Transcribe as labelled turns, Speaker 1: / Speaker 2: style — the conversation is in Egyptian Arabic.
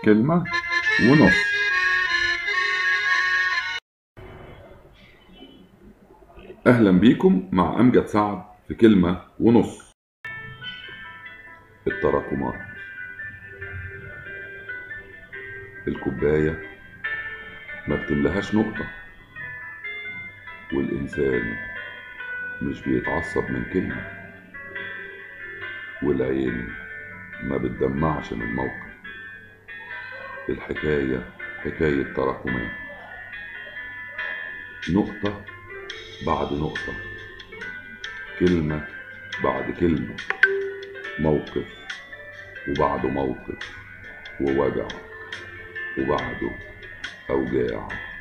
Speaker 1: كلمة ونص أهلا بيكم مع أمجد سعد في كلمة ونص التراكمات الكوباية ما بتملهاش نقطة والإنسان مش بيتعصب من كلمة والعين ما بتدمعش من موقف الحكاية حكاية تراكمات نقطة بعد نقطة كلمة بعد كلمة موقف وبعده موقف ووجع وبعده أوجاع